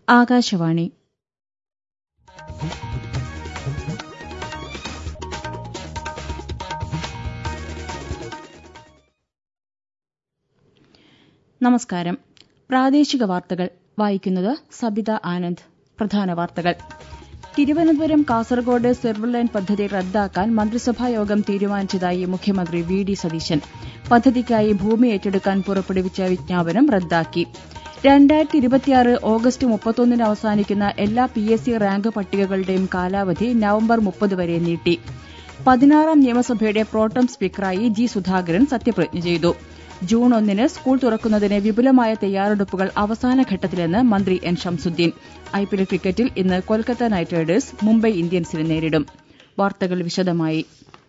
ആകാശവാണി നമസ്കാരം പ്രാദേശിക വാർത്തകൾ വായിക്കുന്നത് സബിത ആനന്ദ് പ്രധാന വാർത്തകൾ തിരുവനന്തപുരം കാസർകോട് സിൽവർ ലൈൻ പദ്ധതി റദ്ദാക്കാൻ മന്ത്രിസഭായോഗം തീരുമാനിച്ചതായി മുഖ്യമന്ത്രി വി ഡി സതീശൻ പദ്ധതിക്കായി ഭൂമി ഏറ്റെടുക്കാൻ പുറപ്പെടുവിച്ച വിജ്ഞാപനം റദ്ദാക്കി രണ്ടായിരത്തി ഇരുപത്തിയാറ് ഓഗസ്റ്റ് മുപ്പത്തൊന്നിന് അവസാനിക്കുന്ന എല്ലാ പി എസ് സി റാങ്ക് പട്ടികകളുടെയും കാലാവധി നവംബർ മുപ്പത് വരെ നീട്ടി പതിനാറാം നിയമസഭയുടെ പ്രോട്ടം സ്പീക്കറായി ജി സുധാകരൻ സത്യപ്രതിജ്ഞ ചെയ്തു ജൂൺ ഒന്നിന് സ്കൂൾ തുറക്കുന്നതിന് വിപുലമായ തയ്യാറെടുപ്പുകൾ അവസാന ഘട്ടത്തിലെന്ന് മന്ത്രി എൻ ഷംസുദ്ദീൻ ഐപിഎൽ ക്രിക്കറ്റിൽ ഇന്ന് കൊൽക്കത്ത നൈറ്റ് റൈഡേഴ്സ് മുംബൈ ഇന്ത്യൻസിനെ നേരിടും വാർത്തകൾ വിശദമായി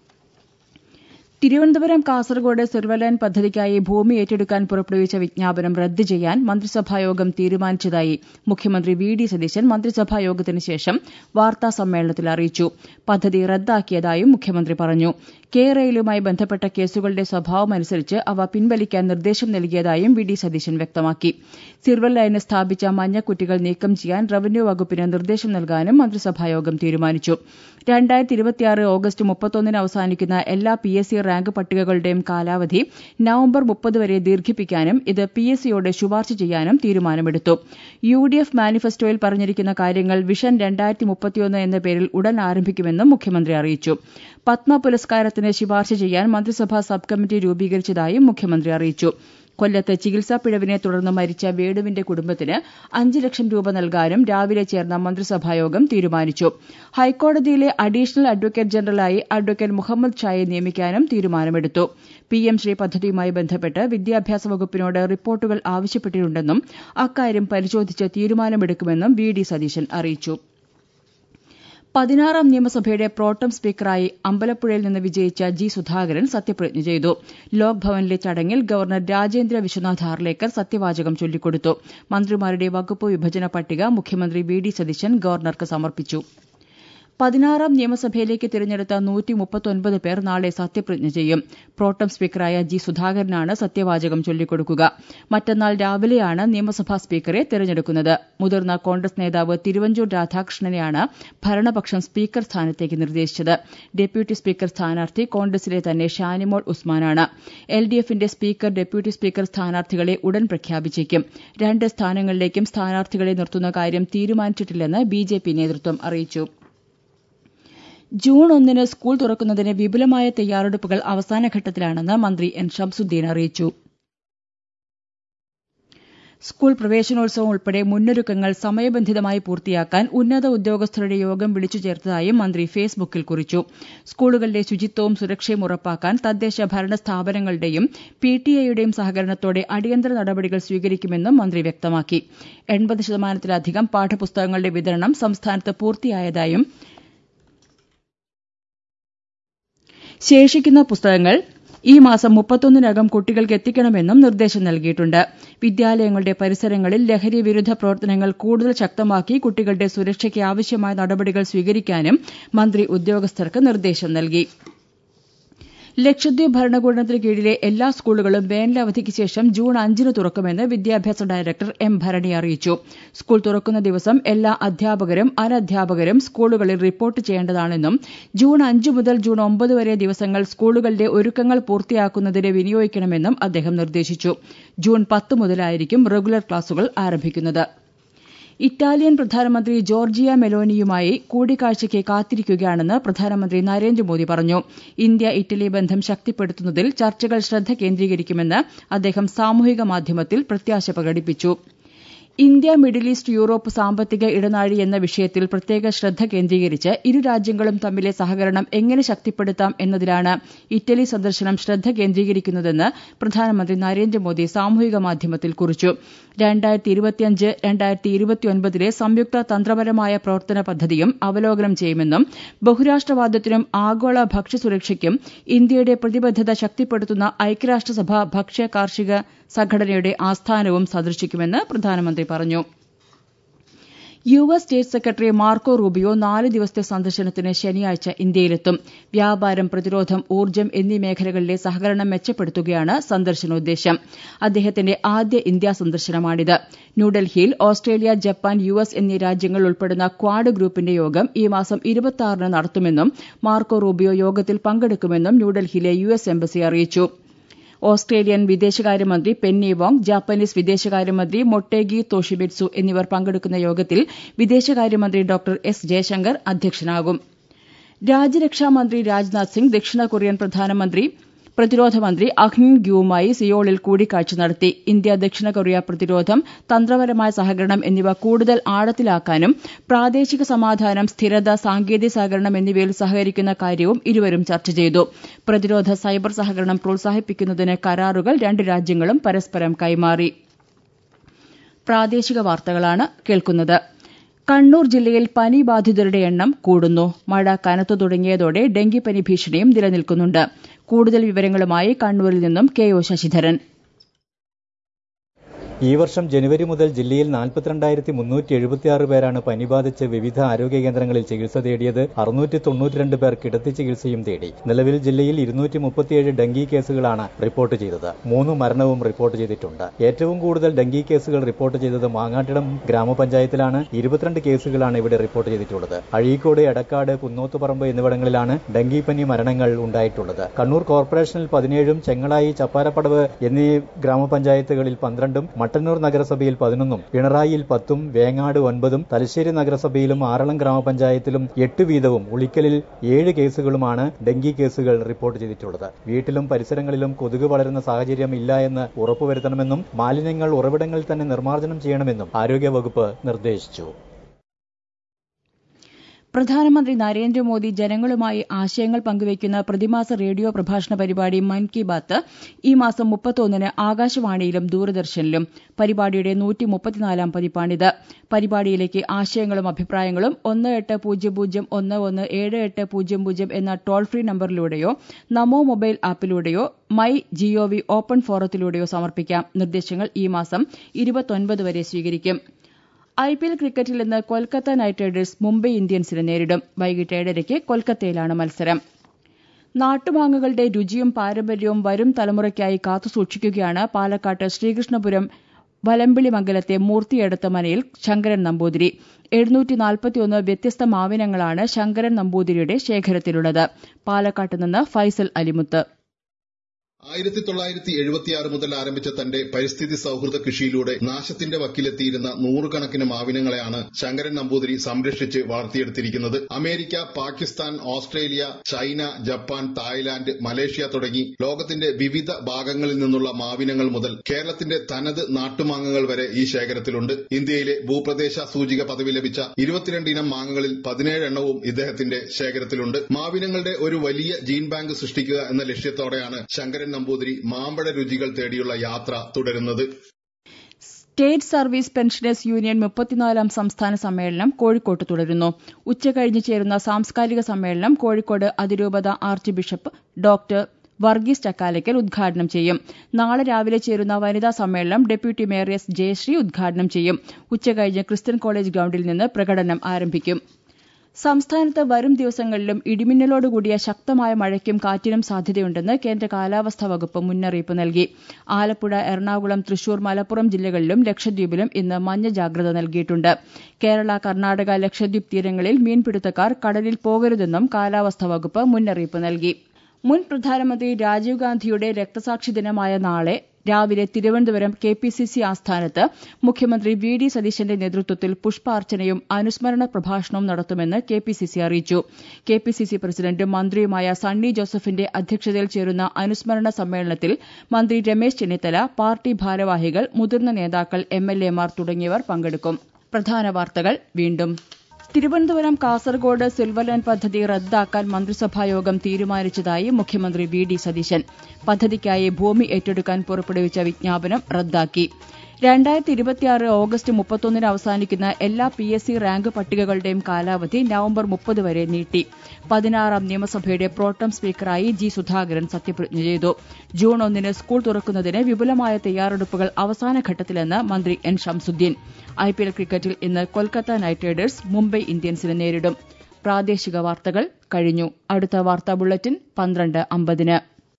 തിരുവനന്തപുരം കാസർകോട് സിൽവർലൈൻ പദ്ധതിക്കായി ഭൂമി ഏറ്റെടുക്കാൻ പുറപ്പെടുവിച്ച വിജ്ഞാപനം റദ്ദ് ചെയ്യാൻ മന്ത്രിസഭായോഗം തീരുമാനിച്ചതായി മുഖ്യമന്ത്രി വി ഡി സതീശൻ മന്ത്രിസഭായോഗത്തിന് ശേഷം വാർത്താ സമ്മേളനത്തിൽ അറിയിച്ചു പദ്ധതി റദ്ദാക്കിയതായും മുഖ്യമന്ത്രി പറഞ്ഞു കെ റെയിലുമായി ബന്ധപ്പെട്ട കേസുകളുടെ സ്വഭാവമനുസരിച്ച് അവ പിൻവലിക്കാൻ നിർദ്ദേശം നൽകിയതായും വി ഡി സതീശൻ വ്യക്തമാക്കി സിൽവർ ലൈന് സ്ഥാപിച്ച മഞ്ഞക്കുറ്റികൾ നീക്കം ചെയ്യാൻ റവന്യൂ വകുപ്പിന് നിർദ്ദേശം നൽകാനും മന്ത്രിസഭായോഗം തീരുമാനിച്ചു രണ്ടായിരത്തി ഇരുപത്തിയാറ് ഓഗസ്റ്റ് മുപ്പത്തൊന്നിന് അവസാനിക്കുന്ന എല്ലാ പി എസ് സി റാങ്ക് പട്ടികകളുടെയും കാലാവധി നവംബർ മുപ്പത് വരെ ദീർഘിപ്പിക്കാനും ഇത് പി എസ് സിയോട് ശുപാർശ ചെയ്യാനും തീരുമാനമെടുത്തു യു ഡി എഫ് മാനിഫെസ്റ്റോയിൽ പറഞ്ഞിരിക്കുന്ന കാര്യങ്ങൾ വിഷൻ രണ്ടായിരത്തി മുപ്പത്തിയൊന്ന് എന്ന പേരിൽ ഉടൻ ആരംഭിക്കുമെന്നും മുഖ്യമന്ത്രി അറിയിച്ചു പത്മ പുരസ്കാരത്തിന് ശുപാർശ ചെയ്യാൻ മന്ത്രിസഭാ സബ് കമ്മിറ്റി രൂപീകരിച്ചതായും മുഖ്യമന്ത്രി അറിയിച്ചു കൊല്ലത്ത് ചികിത്സാ പിഴവിനെ തുടർന്ന് മരിച്ച വേണുവിന്റെ കുടുംബത്തിന് അഞ്ച് ലക്ഷം രൂപ നൽകാനും രാവിലെ ചേർന്ന മന്ത്രിസഭായോഗം തീരുമാനിച്ചു ഹൈക്കോടതിയിലെ അഡീഷണൽ അഡ്വക്കേറ്റ് ജനറലായി അഡ്വക്കേറ്റ് മുഹമ്മദ് ഷായെ നിയമിക്കാനും തീരുമാനമെടുത്ു പി എം ശ്രീ പദ്ധതിയുമായി ബന്ധപ്പെട്ട് വിദ്യാഭ്യാസ വകുപ്പിനോട് റിപ്പോർട്ടുകൾ ആവശ്യപ്പെട്ടിട്ടുണ്ടെന്നും അക്കാര്യം പരിശോധിച്ച് തീരുമാനമെടുക്കുമെന്നും വി ഡി സതീശൻ അറിയിച്ചു പതിനാറാം നിയമസഭയുടെ പ്രോട്ടം സ്പീക്കറായി അമ്പലപ്പുഴയിൽ നിന്ന് വിജയിച്ച ജി സുധാകരൻ സത്യപ്രതിജ്ഞ ചെയ്തു ലോക് ഭവനിലെ ചടങ്ങിൽ ഗവർണർ രാജേന്ദ്ര വിശ്വനാഥ് ഹാർലേക്കർ സത്യവാചകം ചൊല്ലിക്കൊടുത്തു മന്ത്രിമാരുടെ വകുപ്പ് വിഭജന പട്ടിക മുഖ്യമന്ത്രി വി ഡി സതീശൻ ഗവർണർക്ക് സമർപ്പിച്ചു പതിനാറാം നിയമസഭയിലേക്ക് തിരഞ്ഞെടുത്ത നൂറ്റി മുപ്പത്തൊൻപത് പേർ നാളെ സത്യപ്രതിജ്ഞ ചെയ്യും പ്രോട്ടം സ്പീക്കറായ ജി സുധാകരനാണ് സത്യവാചകം ചൊല്ലിക്കൊടുക്കുക മറ്റന്നാൾ രാവിലെയാണ് നിയമസഭാ സ്പീക്കറെ തിരഞ്ഞെടുക്കുന്നത് മുതിർന്ന കോൺഗ്രസ് നേതാവ് തിരുവഞ്ചൂർ രാധാകൃഷ്ണനെയാണ് ഭരണപക്ഷം സ്പീക്കർ സ്ഥാനത്തേക്ക് നിർദ്ദേശിച്ചത് ഡെപ്യൂട്ടി സ്പീക്കർ സ്ഥാനാർത്ഥി കോൺഗ്രസിലെ തന്നെ ഷാനിമോൾ ഉസ്മാനാണ് എൽ ഡി എഫിന്റെ സ്പീക്കർ ഡെപ്യൂട്ടി സ്പീക്കർ സ്ഥാനാർത്ഥികളെ ഉടൻ പ്രഖ്യാപിച്ചേക്കും രണ്ട് സ്ഥാനങ്ങളിലേക്കും സ്ഥാനാർത്ഥികളെ നിർത്തുന്ന കാര്യം തീരുമാനിച്ചിട്ടില്ലെന്ന് ബി ജെ പി നേതൃത്വം അറിയിച്ചു ജൂൺ ഒന്നിന് സ്കൂൾ തുറക്കുന്നതിന് വിപുലമായ തയ്യാറെടുപ്പുകൾ അവസാനഘട്ടത്തിലാണെന്ന് മന്ത്രി എൻ ഷംസുദ്ദീൻ അറിയിച്ചു സ്കൂൾ പ്രവേശനോത്സവം ഉൾപ്പെടെ മുന്നൊരുക്കങ്ങൾ സമയബന്ധിതമായി പൂർത്തിയാക്കാൻ ഉന്നത ഉദ്യോഗസ്ഥരുടെ യോഗം വിളിച്ചു ചേർത്തതായും മന്ത്രി ഫേസ്ബുക്കിൽ കുറിച്ചു സ്കൂളുകളിലെ ശുചിത്വവും സുരക്ഷയും ഉറപ്പാക്കാൻ തദ്ദേശ ഭരണ സ്ഥാപനങ്ങളുടെയും പി ടി എയുടെയും സഹകരണത്തോടെ അടിയന്തര നടപടികൾ സ്വീകരിക്കുമെന്നും മന്ത്രി വ്യക്തമാക്കി എൺപത് ശതമാനത്തിലധികം പാഠപുസ്തകങ്ങളുടെ വിതരണം സംസ്ഥാനത്ത് പൂർത്തിയായതായും ശേഷിക്കുന്ന പുസ്തകങ്ങൾ ഈ മാസം മുപ്പത്തൊന്നിനകം കുട്ടികൾക്ക് എത്തിക്കണമെന്നും നിർദ്ദേശം നൽകിയിട്ടുണ്ട് വിദ്യാലയങ്ങളുടെ പരിസരങ്ങളിൽ ലഹരി വിരുദ്ധ പ്രവർത്തനങ്ങൾ കൂടുതൽ ശക്തമാക്കി കുട്ടികളുടെ സുരക്ഷയ്ക്ക് ആവശ്യമായ നടപടികൾ സ്വീകരിക്കാനും മന്ത്രി ഉദ്യോഗസ്ഥർക്ക് നിർദ്ദേശം നൽകി ലക്ഷദ്വീപ് ഭരണകൂടത്തിന് കീഴിലെ എല്ലാ സ്കൂളുകളും വേനലവധിക്ക് ശേഷം ജൂൺ അഞ്ചിന് തുറക്കുമെന്ന് വിദ്യാഭ്യാസ ഡയറക്ടർ എം ഭരണി അറിയിച്ചു സ്കൂൾ തുറക്കുന്ന ദിവസം എല്ലാ അധ്യാപകരും അനധ്യാപകരും സ്കൂളുകളിൽ റിപ്പോർട്ട് ചെയ്യേണ്ടതാണെന്നും ജൂൺ അഞ്ച് മുതൽ ജൂൺ ഒമ്പത് വരെ ദിവസങ്ങൾ സ്കൂളുകളുടെ ഒരുക്കങ്ങൾ പൂർത്തിയാക്കുന്നതിന് വിനിയോഗിക്കണമെന്നും അദ്ദേഹം നിർദ്ദേശിച്ചു ജൂൺ പത്ത് മുതലായിരിക്കും റെഗുലർ ക്ലാസുകൾ ആരംഭിക്കുന്നത് ഇറ്റാലിയൻ പ്രധാനമന്ത്രി ജോർജിയ മെലോനിയുമായി കൂടിക്കാഴ്ചയ്ക്ക് കാത്തിരിക്കുകയാണെന്ന് പ്രധാനമന്ത്രി നരേന്ദ്രമോദി പറഞ്ഞു ഇന്ത്യ ഇറ്റലി ബന്ധം ശക്തിപ്പെടുത്തുന്നതിൽ ചർച്ചകൾ ശ്രദ്ധ കേന്ദ്രീകരിക്കുമെന്ന് അദ്ദേഹം സാമൂഹിക മാധ്യമത്തിൽ പ്രത്യാശ പ്രകടിപ്പിച്ചു ഇന്ത്യ മിഡിൽ ഈസ്റ്റ് യൂറോപ്പ് സാമ്പത്തിക ഇടനാഴി എന്ന വിഷയത്തിൽ പ്രത്യേക ശ്രദ്ധ കേന്ദ്രീകരിച്ച് ഇരു രാജ്യങ്ങളും തമ്മിലെ സഹകരണം എങ്ങനെ ശക്തിപ്പെടുത്താം എന്നതിലാണ് ഇറ്റലി സന്ദർശനം ശ്രദ്ധ കേന്ദ്രീകരിക്കുന്നതെന്ന് പ്രധാനമന്ത്രി നരേന്ദ്രമോദി സാമൂഹിക മാധ്യമത്തിൽ കുറിച്ചു രണ്ടായിരത്തി ഇരുപത്തിയഞ്ച് രണ്ടായിരത്തി ഇരുപത്തിയൊൻപതിലെ സംയുക്ത തന്ത്രപരമായ പ്രവർത്തന പദ്ധതിയും അവലോകനം ചെയ്യുമെന്നും ബഹുരാഷ്ട്രവാദത്തിനും ആഗോള ഭക്ഷ്യസുരക്ഷയ്ക്കും ഇന്ത്യയുടെ പ്രതിബദ്ധത ശക്തിപ്പെടുത്തുന്ന ഐക്യരാഷ്ട്രസഭ ഭക്ഷ്യ കാർഷിക സംഘടനയുടെ ആസ്ഥാനവും സന്ദർശിക്കുമെന്ന് പ്രധാനമന്ത്രി പറഞ്ഞു U S state secretary Marco Rubio നാല് ദിവസത്തെ സന്ദർശനത്തിന് ശനിയാഴ്ച ഇന്ത്യയിലെത്തും വ്യാപാരം പ്രതിരോധം ഊർജ്ജം എന്നീ മേഖലകളിലെ സഹകരണം മെച്ചപ്പെടുത്തുകയാണ് സന്ദർശനോദ്ദേശം അദ്ദേഹത്തിന്റെ ആദ്യ ഇന്ത്യാ സന്ദർശനമാണിത് ന്യൂഡൽഹിയിൽ ഓസ്ട്രേലിയ ജപ്പാൻ യു എസ് എന്നീ രാജ്യങ്ങൾ ഉൾപ്പെടുന്ന ക്വാഡ് ഗ്രൂപ്പിന്റെ യോഗം ഈ മാസം ഇരുപത്തിയാറിന് നടത്തുമെന്നും മാർക്കോ റൂബിയോ യോഗത്തിൽ പങ്കെടുക്കുമെന്നും ന്യൂഡൽഹിയിലെ യു എസ് എംബസി അറിയിച്ചു ഓസ്ട്രേലിയൻ വിദേശകാര്യമന്ത്രി പെന്നി വോങ് ജാപ്പനീസ് വിദേശകാര്യമന്ത്രി മൊട്ടേഗി തോഷിബിറ്റ്സു എന്നിവർ പങ്കെടുക്കുന്ന യോഗത്തിൽ വിദേശകാര്യമന്ത്രി ഡോക്ടർ എസ് ജയശങ്കർ അധ്യക്ഷനാകും രാജ്യരക്ഷാമന്ത്രി രാജ്നാഥ് സിംഗ് ദക്ഷിണ കൊറിയൻ പ്രധാനമന്ത്രി പ്രതിരോധ മന്ത്രി അഹ്നിൻ ഗ്യുവുമായി സിയോളിൽ കൂടിക്കാഴ്ച നടത്തി ഇന്ത്യ ദക്ഷിണ കൊറിയ പ്രതിരോധം തന്ത്രപരമായ സഹകരണം എന്നിവ കൂടുതൽ ആഴത്തിലാക്കാനും പ്രാദേശിക സമാധാനം സ്ഥിരത സാങ്കേതിക സഹകരണം എന്നിവയിൽ സഹകരിക്കുന്ന കാര്യവും ഇരുവരും ചർച്ച ചെയ്തു പ്രതിരോധ സൈബർ സഹകരണം പ്രോത്സാഹിപ്പിക്കുന്നതിന് കരാറുകൾ രണ്ട് രാജ്യങ്ങളും പരസ്പരം കൈമാറി പ്രാദേശിക വാർത്തകളാണ് കേൾക്കുന്നത് കണ്ണൂർ ജില്ലയിൽ പനി ബാധിതരുടെ എണ്ണം കൂടുന്നു മഴ കനത്തു തുടങ്ങിയതോടെ ഡെങ്കിപ്പനി ഭീഷണിയും നിലനിൽക്കുന്നുണ്ട് കൂടുതൽ വിവരങ്ങളുമായി കണ്ണൂരിൽ നിന്നും കെ ഒ ശശിധരൻ ഈ വർഷം ജനുവരി മുതൽ ജില്ലയിൽ നാൽപ്പത്തിരണ്ടായിരത്തി മുന്നൂറ്റി എഴുപത്തിയാറ് പേരാണ് പനി ബാധിച്ച് വിവിധ ആരോഗ്യ കേന്ദ്രങ്ങളിൽ ചികിത്സ തേടിയത് അറുന്നൂറ്റി തൊണ്ണൂറ്റിരണ്ട് പേർ കിടത്തി ചികിത്സയും തേടി നിലവിൽ ജില്ലയിൽ ഇരുന്നൂറ്റി മുപ്പത്തിയേഴ് ഡെങ്കി കേസുകളാണ് റിപ്പോർട്ട് ചെയ്തത് മൂന്ന് മരണവും റിപ്പോർട്ട് ചെയ്തിട്ടുണ്ട് ഏറ്റവും കൂടുതൽ ഡെങ്കി കേസുകൾ റിപ്പോർട്ട് ചെയ്തത് മാങ്ങാട്ടിടം ഗ്രാമപഞ്ചായത്തിലാണ് ഇരുപത്തിരണ്ട് കേസുകളാണ് ഇവിടെ റിപ്പോർട്ട് ചെയ്തിട്ടുള്ളത് അഴീക്കോട് എടക്കാട് കുന്നോത്തുപറമ്പ് എന്നിവിടങ്ങളിലാണ് ഡെങ്കിപ്പനി മരണങ്ങൾ ഉണ്ടായിട്ടുള്ളത് കണ്ണൂർ കോർപ്പറേഷനിൽ പതിനേഴും ചെങ്ങളായി ചപ്പാരപ്പടവ് എന്നീ ഗ്രാമപഞ്ചായത്തുകളിൽ പന്ത്രണ്ടും മട്ടന്നൂർ നഗരസഭയിൽ പതിനൊന്നും പിണറായിയിൽ പത്തും വേങ്ങാട് ഒൻപതും തലശ്ശേരി നഗരസഭയിലും ആറളം ഗ്രാമപഞ്ചായത്തിലും എട്ട് വീതവും ഉളിക്കലിൽ ഏഴ് കേസുകളുമാണ് ഡെങ്കി കേസുകൾ റിപ്പോർട്ട് ചെയ്തിട്ടുള്ളത് വീട്ടിലും പരിസരങ്ങളിലും കൊതുക് വളരുന്ന സാഹചര്യം ഇല്ല എന്ന് ഉറപ്പുവരുത്തണമെന്നും മാലിന്യങ്ങൾ ഉറവിടങ്ങളിൽ തന്നെ നിർമ്മാർജ്ജനം ചെയ്യണമെന്നും ആരോഗ്യവകുപ്പ് നിർദ്ദേശിച്ചു പ്രധാനമന്ത്രി നരേന്ദ്രമോദി ജനങ്ങളുമായി ആശയങ്ങൾ പങ്കുവയ്ക്കുന്ന പ്രതിമാസ റേഡിയോ പ്രഭാഷണ പരിപാടി മൻ കി ബാത്ത് ഈ മാസം മുപ്പത്തൊന്നിന് ആകാശവാണിയിലും ദൂരദർശനിലും പരിപാടിയുടെ നൂറ്റി മുപ്പത്തിനാലാം പതിപ്പാണിത് പരിപാടിയിലേക്ക് ആശയങ്ങളും അഭിപ്രായങ്ങളും ഒന്ന് എട്ട് പൂജ്യം പൂജ്യം ഒന്ന് ഒന്ന് ഏഴ് എട്ട് പൂജ്യം പൂജ്യം എന്ന ടോൾ ഫ്രീ നമ്പറിലൂടെയോ നമോ മൊബൈൽ ആപ്പിലൂടെയോ മൈ ജിഒവി ഓപ്പൺ ഫോറത്തിലൂടെയോ സമർപ്പിക്കാം നിർദ്ദേശങ്ങൾ ഈ മാസം ഇരുപത്തൊൻപത് വരെ സ്വീകരിക്കും ഐ പി എൽ ക്രിക്കറ്റിൽ ഇന്ന് കൊൽക്കത്ത നൈറ്റ് റൈഡേഴ്സ് മുംബൈ ഇന്ത്യൻസിനെ നേരിടും വൈകിട്ട് ഏഴരയ്ക്ക് കൊൽക്കത്തയിലാണ് മത്സരം നാട്ടുമാങ്ങകളുടെ രുചിയും പാരമ്പര്യവും വരും തലമുറയ്ക്കായി കാത്തുസൂക്ഷിക്കുകയാണ് പാലക്കാട്ട് ശ്രീകൃഷ്ണപുരം വലമ്പിളി മംഗലത്തെ മൂർത്തിയെടുത്ത മനയിൽ ശങ്കരൻ നമ്പൂതിരി എഴുന്നൂറ്റി നാൽപ്പത്തിയൊന്ന് വ്യത്യസ്ത മാവിനങ്ങളാണ് ശങ്കരൻ നമ്പൂതിരിയുടെ ശേഖരത്തിലുള്ളത് പാലക്കാട്ട് നിന്ന് ഫൈസൽ അലിമുത്ത് ആയിരത്തി തൊള്ളായിരത്തി എഴുപത്തിയാറ് മുതൽ ആരംഭിച്ച തന്റെ പരിസ്ഥിതി സൌഹൃദ കൃഷിയിലൂടെ നാശത്തിന്റെ വക്കിലെത്തിയിരുന്ന നൂറുകണക്കിന് മാവിനങ്ങളെയാണ് ശങ്കരൻ നമ്പൂതിരി സംരക്ഷിച്ച് വളർത്തിയെടുത്തിരിക്കുന്നത് America Pakistan Australia China Japan Thailand Malaysia തുടങ്ങി ലോകത്തിന്റെ വിവിധ ഭാഗങ്ങളിൽ നിന്നുള്ള മാവിനങ്ങൾ മുതൽ കേരളത്തിന്റെ തനത് നാട്ടുമാങ്ങകൾ വരെ ഈ ശേഖരത്തിലുണ്ട് ഇന്ത്യയിലെ ഭൂപ്രദേശ സൂചിക പദവി ലഭിച്ച ഇരുപത്തിരണ്ട് ഇനം മാങ്ങകളിൽ പതിനേഴ് എണ്ണവും ഇദ്ദേഹത്തിന്റെ ശേഖരത്തിലുണ്ട് മാവിനങ്ങളുടെ ഒരു വലിയ ജീൻ ബാങ്ക് സൃഷ്ടിക്കുക എന്ന ലക്ഷ്യത്തോടെയാണ് ശങ്കരൻ നമ്പൂതിരി മാമ്പഴ രുചികൾ തേടിയുള്ള യാത്ര തുടരുന്നത് സ്റ്റേറ്റ് സർവീസ് പെൻഷനേഴ്സ് യൂണിയൻ മുപ്പത്തിനാലാം സംസ്ഥാന സമ്മേളനം കോഴിക്കോട്ട് തുടരുന്നു ഉച്ചകഴിഞ്ഞ് ചേരുന്ന സാംസ്കാരിക സമ്മേളനം കോഴിക്കോട് അതിരൂപത archbishop doctor Varghese Chakkalakkal ഉദ്ഘാടനം ചെയ്യും നാളെ രാവിലെ ചേരുന്ന വനിതാ സമ്മേളനം ഡെപ്യൂട്ടി മേയർ എസ് ജയശ്രീ ഉദ്ഘാടനം ചെയ്യും ഉച്ചകഴിഞ്ഞ് ക്രിസ്ത്യൻ കോളേജ് ഗ്രൌണ്ടിൽ നിന്ന് പ്രകടനം ആരംഭിക്കും സംസ്ഥാനത്ത് വരും ദിവസങ്ങളിലും ഇടിമിന്നലോടുകൂടിയ ശക്തമായ മഴയ്ക്കും കാറ്റിനും സാധ്യതയുണ്ടെന്ന് കേന്ദ്ര കാലാവസ്ഥാ വകുപ്പ് മുന്നറിയിപ്പ് നൽകി ആലപ്പുഴ എറണാകുളം തൃശൂർ മലപ്പുറം ജില്ലകളിലും ലക്ഷദ്വീപിലും ഇന്ന് മഞ്ഞ ജാഗ്രത നൽകിയിട്ടുണ്ട് കേരള കർണാടക ലക്ഷദ്വീപ് തീരങ്ങളിൽ മീൻപിടുത്തക്കാർ കടലിൽ പോകരുതെന്നും കാലാവസ്ഥാ വകുപ്പ് മുന്നറിയിപ്പ് നൽകി മുൻ പ്രധാനമന്ത്രി രാജീവ് ഗാന്ധിയുടെ രക്തസാക്ഷി ദിനമായ നാളെ രാവിലെ Thiruvananthapuram K P C C ആസ്ഥാനത്ത് മുഖ്യമന്ത്രി വി ഡി സതീശന്റെ നേതൃത്വത്തിൽ പുഷ്പാർച്ചനയും അനുസ്മരണ പ്രഭാഷണവും നടത്തുമെന്ന് കെ പി സി സി അറിയിച്ചു കെ പി സി സി പ്രസിഡന്റും മന്ത്രിയുമായ സണ്ണി ജോസഫിന്റെ അധ്യക്ഷതയിൽ ചേരുന്ന അനുസ്മരണ സമ്മേളനത്തിൽ മന്ത്രി രമേശ് ചെന്നിത്തല പാർട്ടി ഭാരവാഹികൾ മുതിർന്ന നേതാക്കൾ എം എൽ എമാർ തുടങ്ങിയവർ പങ്കെടുക്കും പ്രധാന വാർത്തകൾ വീണ്ടും തിരുവനന്തപുരം കാസർഗോഡ് സിൽവർ ലൈൻ പദ്ധതി റദ്ദാക്കാൻ മന്ത്രിസഭായോഗം തീരുമാനിച്ചതായി മുഖ്യമന്ത്രി വി ഡി സതീശൻ പദ്ധതിക്കായി ഭൂമി ഏറ്റെടുക്കാൻ പുറപ്പെടുവിച്ച വിജ്ഞാപനം റദ്ദാക്കി രണ്ടായിരത്തി ഇരുപത്തിയാറ് ഓഗസ്റ്റ് മുപ്പത്തൊന്നിന് അവസാനിക്കുന്ന എല്ലാ പി എസ് സി റാങ്ക് പട്ടികകളുടെയും കാലാവധി നവംബർ മുപ്പത് വരെ നീട്ടി പതിനാറാം നിയമസഭയുടെ പ്രോട്ടം സ്പീക്കറായി ജി സുധാകരൻ സത്യപ്രതിജ്ഞ ചെയ്തു ജൂൺ ഒന്നിന് സ്കൂൾ തുറക്കുന്നതിന് വിപുലമായ തയ്യാറെടുപ്പുകൾ അവസാന ഘട്ടത്തിലെന്ന് മന്ത്രി എൻ ഷംസുദ്ദീൻ ഐപിഎൽ ക്രിക്കറ്റിൽ ഇന്ന് കൊൽക്കത്ത നൈറ്റ് റൈഡേഴ്സ് മുംബൈ ഇന്ത്യൻസിനെ നേരിടും പ്രാദേശിക വാർത്തകൾ കഴിഞ്ഞു അടുത്ത വാർത്താ ബുള്ളറ്റിൻ പന്ത്രണ്ട് അമ്പതിന്